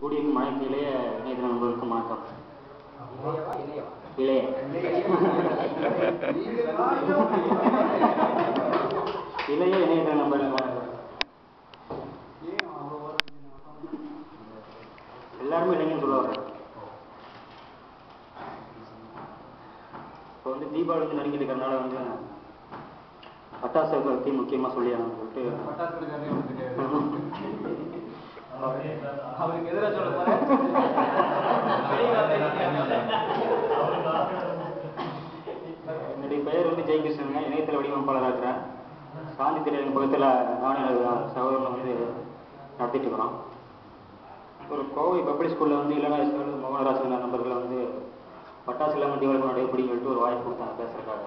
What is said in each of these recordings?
கூடியிருக்கும் மழைக்கு இளைய இணையதள நண்பர்களுக்கும் வணக்கம் இளையவா இளையவா இளைய இளைய இணையதள நண்பர்களுக்கு வணக்கம் எல்லாருமே இளைஞன்னு சொல்லுவாங்க இப்போ வந்து தீபாவளி வந்து நெருங்கிட்டு இருக்கிறனால வந்து பட்டாசு பற்றி முக்கியமாக சொல்லி சொல்லிட்டு அவருக்கு எதிராக சொல்ல போறேன் என்னுடைய பெயர் வந்து ஜெயகிருஷ்ணனுங்க இணையதள வடிவமைப்பாளராக இருக்கிறேன் சாந்தி திரையரங்கு பக்கத்தில் நானும் எனது சகோதரன் வந்து நடத்திட்டு இருக்கிறோம் ஒரு கோவை பப்ளிக் ஸ்கூலில் வந்து இளநாயசர்கள் மோகனராசன் நண்பர்களை வந்து பட்டாசு இல்லாமல் தீபாவளி கொண்டாடி எப்படின்னு சொல்லிட்டு ஒரு வாய்ப்பு கொடுத்தாங்க பேசுறதுக்காக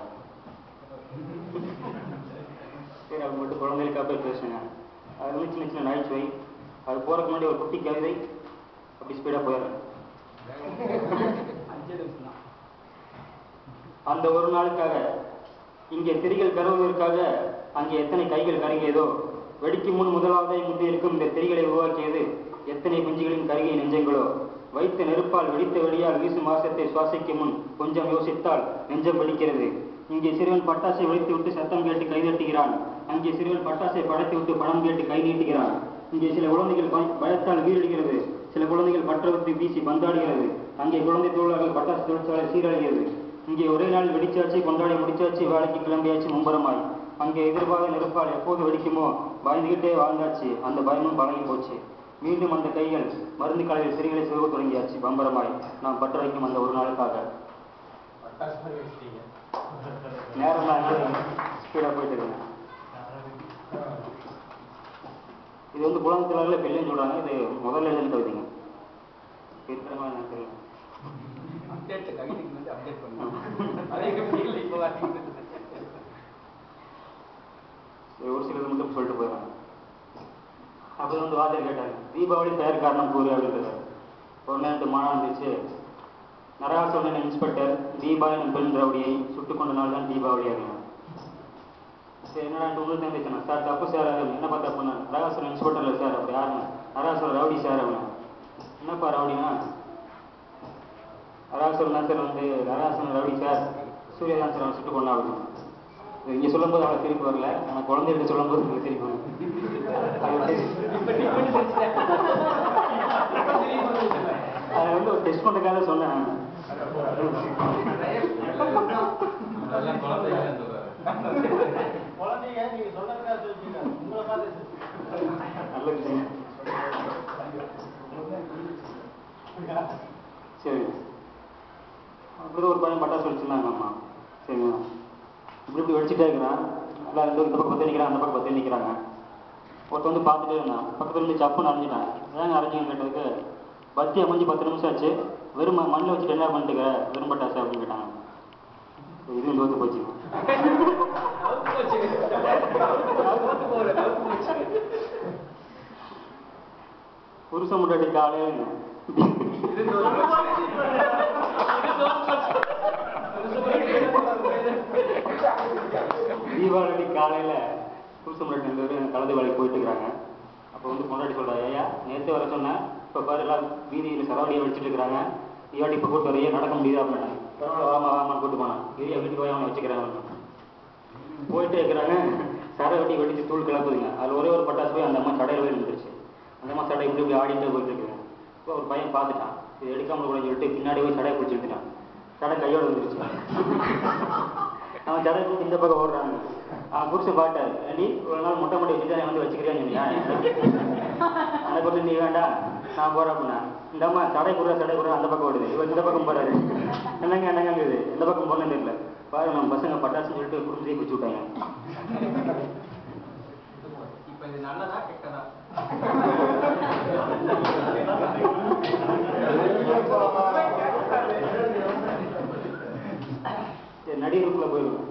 சரி அவங்க மட்டும் குழந்தைகளுக்காக போய் பேசுங்க அது வந்து சின்ன சின்ன நகைச்சுவை அது போகிறதுக்கு முன்னாடி ஒரு குட்டி கவிதை அப்படி ஸ்பீடாக போயிடுறேன் அஞ்சு நிமிஷம் தான் அந்த ஒரு நாளுக்காக இங்கே திரிகள் கருவுவதற்காக அங்கே எத்தனை கைகள் கருகியதோ வெடிக்கும் முன் முதலாவதை முந்தி இருக்கும் இந்த திரிகளை உருவாக்கியது எத்தனை குஞ்சுகளின் கருகிய நெஞ்சங்களோ வைத்த நெருப்பால் வெடித்த வெடியால் வீசும் வாசத்தை சுவாசிக்கும் முன் கொஞ்சம் யோசித்தால் நெஞ்சம் வெடிக்கிறது இங்கே சிறுவன் பட்டாசை வெடித்து விட்டு சத்தம் கேட்டு கைதட்டுகிறான் அங்கே சிறுவன் பட்டாசை படைத்து விட்டு பணம் கேட்டு கை நீட்டுகிறான் இங்கே சில குழந்தைகள் பய- பயத்தால் வீரடிக்கிறது சில குழந்தைகள் பற்ற வைத்து வீசி பந்தாடுகிறது அங்கே குழந்தை தொழிலாளர்கள் பட்டாசு தொழிற்சாலை சீரழிகிறது இங்கே ஒரே நாள் வெடிச்சாச்சு கொண்டாடி முடிச்சாச்சு வேலைக்கு கிளம்பியாச்சு மும்பரமாய் அங்கே எதிர்பார்த்த நெருப்பால் எப்போது வெடிக்குமோ பயந்துகிட்டே வாழ்ந்தாச்சு அந்த பயமும் பழகி போச்சு மீண்டும் அந்த கைகள் மருந்து காலையில் சிறுகளை சிறுவ தொடங்கியாச்சு பம்பரமாய் நாம் பற்ற வைக்கும் அந்த ஒரு நாளுக்காக நேரம் ஸ்பீடாக போயிட்டு இருக்கேன் இது வந்து புலந்தத்திலாளர்கள் இப்போ இல்லைன்னு சொல்கிறாங்க இது முதல்ல எழுதுன கவிதைங்க இருக்கிறமா எனக்கு தெரியல அப்டேட் கவிதைக்கு வந்து அப்டேட் பண்ணுங்க அதே கவிதைகள் இப்போ வாசிக்கிறது சரி, ஒரு சிலது மட்டும் சொல்லிட்டு போயிடுறாங்க அப்போ வந்து வாத்தியார் கேட்டாங்க தீபாவளி பெயர் காரணம் கூறு அப்படின்றாரு ஒரு நேரத்து மாநாடு இருந்துச்சு நரகாசுரன் இன்ஸ்பெக்டர் தீபா எனும் பெண் ரவுடியை சுட்டுக் கொண்ட நாள் தான் தீபாவளி அப்படின்னா சரி என்னடா உங்களுக்கு தெரிஞ்சுச்சுனா சார் தப்பு சார் அது என்னப்பா தப்புன்னா நரகாசுரன் இன்ஸ்பெக்டர் இல்லை சார் அப்படி யாருன்னு நரகாசுரன் ரவுடி சார் அப்படின்னா என்னப்பா ரவுடினா நரகாசுரன் தான் சார் வந்து நரகாசுரன் ரவுடி சார் சூர்யா தான் சார் அவன் சுட்டு கொண்டா அப்படின்னு இங்கே சொல்லும்போது அவளை திருப்பி வரல ஆனால் குழந்தைகிட்ட சொல்லும்போது உங்களுக்கு திருப்பி வரும் அது வந்து இப்ப நீ பண்ணி வச்சுட்ட. இப்ப திரும்பி வந்துட்டல. அதை வந்து ஒரு டெஸ்ட் பண்ணுறதுக்காக சொன்னேன் அதெல்லாம் குழந்தைகள் சொல்றாரு குழந்தைங்க நீங்க சொன்னதுக்காக சொல்லிட்டீங்க உங்களை பார்த்து நல்ல விஷயம் சரி அப்படி ஒரு பையன் பட்டாசு வெடிச்சிருந்தாங்க அம்மா சரிங்களா இப்படி இப்படி வெடிச்சிட்டே இருக்கிறான் எல்லாம் இந்த இந்த பக்கம் பத்து நிற்கிறான் அந்த பக்கம் பத்து நிற்கிறாங்க ஒருத்தன் வந்து பார்த்துட்டே இருந்தான் பக்கத்துல இருந்து சப்புன்னு அரைஞ்சிட்டான் ஏங்க அரைஞ்சிங்கன்னு கேட்டதுக்கு பத்தி அமைஞ்சு பத்து நிமிஷம் ஆச்சு வெறும் ம- மண்ணில் வச்சுட்டு என்ன பண்ணிட்டுக்கிற வெறும் பட்டாசு அப்படின்னு கேட்டாங்க இதுவும் தோத்து போச்சு அவுத்து போச்சு அவுத்து போற அவுத்து போச்சு புருஷ முன்னாடி காலையில் இது தோத்து போச்சு. இது தோத்து போச்சு. தீபாவளி காலையில புருஷ முன்னாடி ரெண்டு பேரும் கலந்து வேலைக்கு போயிட்டு இருக்கிறாங்க அப்போ வந்து கொண்டாடி சொல்றா ஐயா நேற்று வர சொன்னேன் இப்போ பாரு எல்லாம் வீதியில் சரவடியை வச்சுட்டு இருக்கிறாங்க தீபாவளி இப்போ கூட்டு வரையே நடக்க முடியுதா அப்படின்னா பரவாயில்ல வாமா வாமான்னு கூட்டு போனான் ஏரியா வீட்டுக்கு போய் அவனை வச்சுக்கிறாங்க போயிட்டே இருக்கிறாங்க சரவட்டி வெடிச்சு தூள் கிளப்புதுங்க அதில் ஒரே ஒரு பட்டாசு போய் அந்த அம்மா சடையில் போய் நின்றுச்சு அந்த அம்மா சடை இப்படி இப்படி ஆடிட்டே போயிட்டு இருக்குங்க இப்போ ஒரு பையன் பார்த்துட்டான் இது எடுக்காம கூட சொல்லிட்டு பின்னாடி போய் சடையை பிடிச்சி எடுத்துட்டான் சடை கையோட வந்துருச்சு அவன் சடை போட்டு இந்த பக்கம் ஓடுறாங்க அவன் புருஷன் பாட்டாரு ஏண்டி ஒரு நாள் முட்டை முட்டை வச்சுட்டு வந்து வச்சுக்கிறேன்னு சொன்னியா அந்த பக்கம் நீ வேண்டாம் நான் போறேன் அப்படின்னா இந்த அம்மா சடை குடுற சடை குடுற அந்த பக்கம் ஓடுது இவர் இந்த பக்கம் போறாரு என்னங்க என்னங்கிறது இந்த பக்கம் போனது தெரியல பாரு நம்ம பசங்க பட்டாசுன்னு சொல்லிட்டு குடும்பத்தையே பிடிச்சி விட்டாங்க இப்ப இது நல்லதா கெட்டதா சரி நடிகருக்குள்ள போயிடுவோம்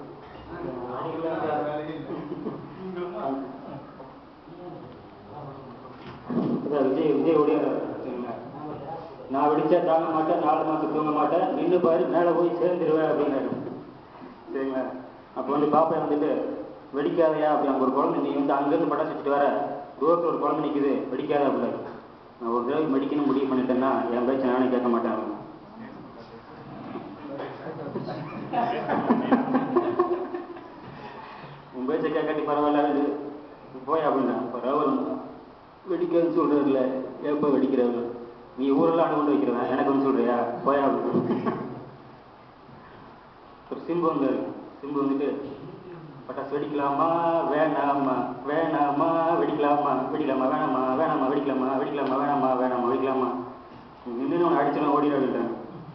அதான் விஜய் விஜய் உடைய சரிங்களா? நான் வெடிச்சா தாங்க மாட்டேன் நாலு மாசம் தூங்க மாட்டேன் நின்று பாரு மேலே போய் சேர்ந்துருவேன் அப்படின்னாரு சரிங்களா அப்போ வந்து பாப்பா வந்துட்டு வெடிக்காதையா அப்படி அங்கே ஒரு குழந்தை நீ வந்து அங்கேருந்து பட்டாசு வச்சுட்டு வர தூரத்தில் ஒரு குழந்தை நிற்குது வெடிக்காத அப்படின்னாரு நான் ஒரு தடவை மெடிக்கணும் முடிவு பண்ணிட்டேன்னா என் பேச்சை நானே கேட்க மாட்டேன் அவன். உன் பேச்சை கேட்காட்டி பரவாயில்ல இது போய் அப்படின்னா பரவாயில்ல வெடிக்கன்னு சொல்றதுல எப்போ வெடிக்கிறவங்க நீ ஊரெல்லாம் அணு கொண்டு வைக்கிறவன் எனக்கு வந்து சொல்றியா போய் அப்படின்னு ஒரு சிம்பு வந்தாரு சிம்பு வந்துட்டு பட்டாசு வெடிக்கலாமா வேணாமா வேணாமா வெடிக்கலாமா வெடிக்கலாமா வேணாமா வேணாமா வெடிக்கலாமா வெடிக்கலாமா வேணாமா வேணாமா வெடிக்கலாமா நின்று அவனை அடிச்சுனா ஓடி அப்படின்ட்டாங்க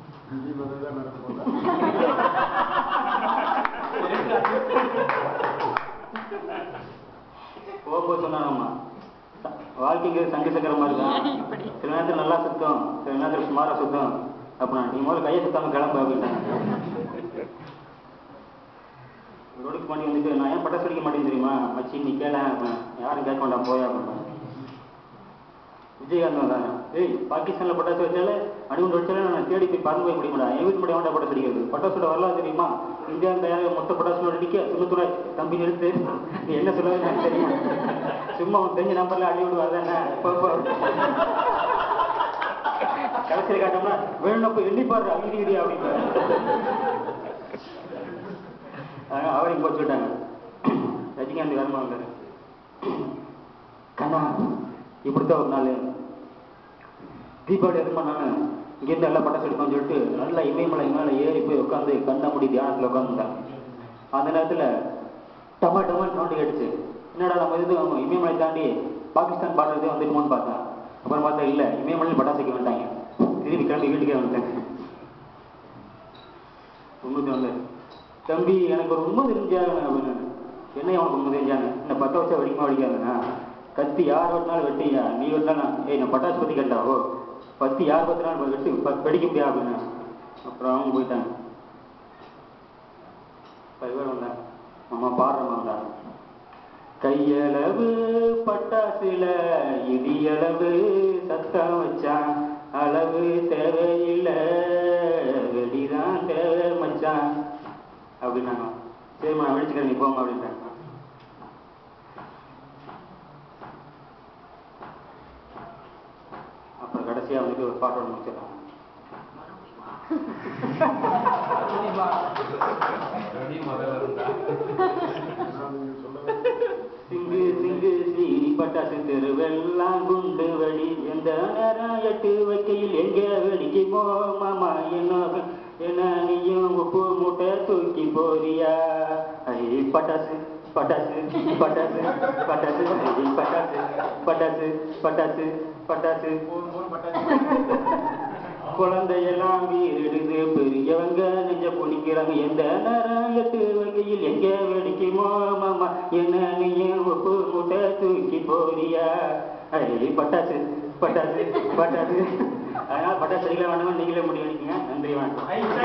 போக போக சொன்னானம்மா வாழ்க்கைக்கு சங்க சக்கரமா இருக்கும் சில நேரத்தில் நல்லா சுத்தம் சில நேரத்தில் சுமாரா சுத்தம் அப்படின்னா நீ முதல்ல கையை சுத்தாம கிளம்பு அப்படின்ட்டாங்க ரோடுக்கு பண்ணி வந்துட்டு நான் ஏன் பட்டாசு வெடிக்க மாட்டேன்னு தெரியுமா மச்சி நீ கேள யாரும் கேட்க வேண்டாம் போயா அப்படின்னா விஜயகாந்த் வந்தாங்க ஏய் பாகிஸ்தான்ல பட்டாசு வச்சாலே அணுகுண்டு வச்சாலே நான் தேடி போய் பறந்து போய் முடியுமாடா என் வீட்டு மட்டும் வேண்டாம் பட்டாசு வெடிக்கிறது பட்டாசோட வரலாறு தெரியுமா இந்தியா தயாரிக்க மொத்த பட்டாசு வெடிக்க துணுத்துறை தம்பி நிறுத்து நீ என்ன சொல்லுவது எனக்கு தெரியும் சும்மா உன் தெரிஞ்ச நம்பர்ல அடி விடுவாரு தானே போ, போ. கடைசியில் காட்டோம்னா வேணும்னப்ப எண்ணி பாரு அகிரி கிரி அப்படின்னு அதனால அவரையும் போட்டு விட்டாங்க ரஜினிகாந்த் வரமா வந்தாரு கண்ணா இப்படித்தான் ஒரு நாள் தீபாவளி எதுமா நான் இங்கேருந்து எல்லாம் பட்டாசு எடுக்கணும்னு சொல்லிட்டு நல்லா இமயமலை மேலே ஏறி போய் உட்காந்து கண்ணை மூடி தியானத்தில் உட்காந்துருந்தாங்க அந்த நேரத்தில் டமா டமான்னு சவுண்டு கேட்டுச்சு என்னடா நம்ம இது இமயமலை தாண்டி பாகிஸ்தான் பார்டர் வந்துட்டுமோன்னு பார்த்தேன் அப்புறம் பார்த்தா இல்லை இமயமலையில் பட்டாசு வைக்க வேண்டாங்க திரும்பி கிளம்பி வீட்டுக்கே வந்துட்டேன் உண்மைக்கு வந்தாரு தம்பி எனக்கு ஒரு உண்மை தெரிஞ்சாங்க அப்படின்னு என்ன உனக்கு உண்மை தெரிஞ்சாங்க இந்த பத்த வச்சா வெடிக்குமா வெடிக்காதுண்ணா கத்தி யார் வெட்டினாலும் வெட்டியா நீ வெட்டினா ஏய் நான் பட்டாசு பத்தி கேட்டா ஓ பத்தி யார் பத்தினாலும் வெட்டி ப- வெடிக்க முடியாது அப்படின்னு அப்புறம் அவங்க போயிட்டாங்க பைவர் வந்தாங்க அம்மா பாடுறமா வந்தாங்க கையளவு பட்டாசுல இடியளவு சத்தம் வச்சான் அளவு தேவையில்லை வெடிதான் தேவை மச்சான் அப்படின்னாங்க சரிம்மா நான் வெடிச்சுக்கிறேன் நீ போமா அப்படின்ட்டாங்க அப்புறம் கடைசியா வந்துட்டு ஒரு பாட்டோட முடிச்சிடலாம் ரெடி முதல்ல இருந்தா சிங்கு சிங்கு சீனி பட்டாசு தெருவெல்லாம் குண்டு வெடி எந்த நேரம் எட்டு வைக்கையில் எங்க வெடிக்குமோ மாமா என்ன என்ன நீயும் உப்பு மூட்டை தூக்கி போறியா ஐ பட்டாசு பட்டாசு பட்டாசு பட்டாசு ஐ, பட்டாசு பட்டாசு பட்டாசு பட்டாசு மூணு மூணு பட்டாசு குழந்தையெல்லாம் வீரிடுது பெரியவங்க நெஞ்ச பொணிக்கிறாங்க எந்த நேரம் எட்டு வகையில் எங்க வெடிக்குமோ மாமா என்ன நீயும் உப்பு மூட்டை தூக்கி போறியா ஐ பட்டாசு பட்டாசு பட்டாசு அதனால பட்டாசு அடிக்கலாம் வேண்டாமா நீங்களே முடிவு பண்ணிக்கங்க நன்றி வணக்கம் ஐ